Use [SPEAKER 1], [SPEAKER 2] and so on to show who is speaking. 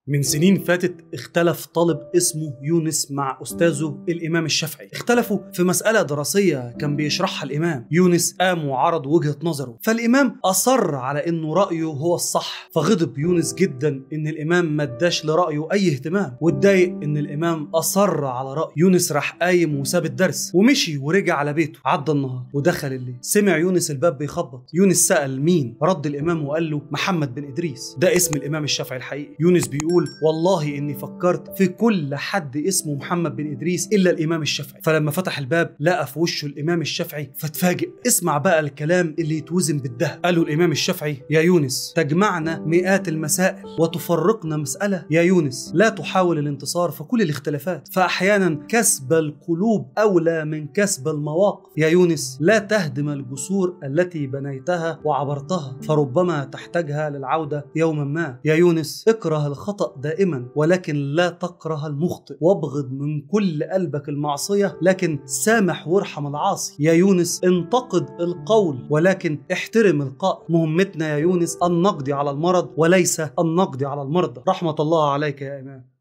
[SPEAKER 1] من سنين فاتت اختلف طالب اسمه يونس مع أستاذه الإمام الشافعي اختلفوا في مسألة دراسية كان بيشرحها الإمام يونس قام وعرض وجهة نظره فالإمام أصر على إنه رأيه هو الصح فغضب يونس جدا إن الإمام ما اداش لرأيه أي اهتمام واتضايق إن الإمام أصر على رأيه يونس راح قايم وساب الدرس ومشي ورجع على بيته عدى النهار ودخل الليل سمع يونس الباب بيخبط يونس سأل مين رد الإمام وقال له محمد بن إدريس ده اسم الإمام الشافعي الحقيقي يونس بيقول بيقول والله اني فكرت في كل حد اسمه محمد بن ادريس الا الامام الشافعي فلما فتح الباب لقى في وشه الامام الشافعي فاتفاجئ اسمع بقى الكلام اللي يتوزن بالذهب قالوا الامام الشافعي يا يونس تجمعنا مئات المسائل وتفرقنا مساله يا يونس لا تحاول الانتصار في كل الاختلافات فاحيانا كسب القلوب اولى من كسب المواقف يا يونس لا تهدم الجسور التي بنيتها وعبرتها فربما تحتاجها للعوده يوما ما يا يونس اكره الخطا دائما ولكن لا تكره المخطئ وابغض من كل قلبك المعصية لكن سامح وارحم العاصي يا يونس انتقد القول ولكن احترم القائل مهمتنا يا يونس أن نقضي على المرض وليس أن نقضي على المرضى رحمة الله عليك يا إمام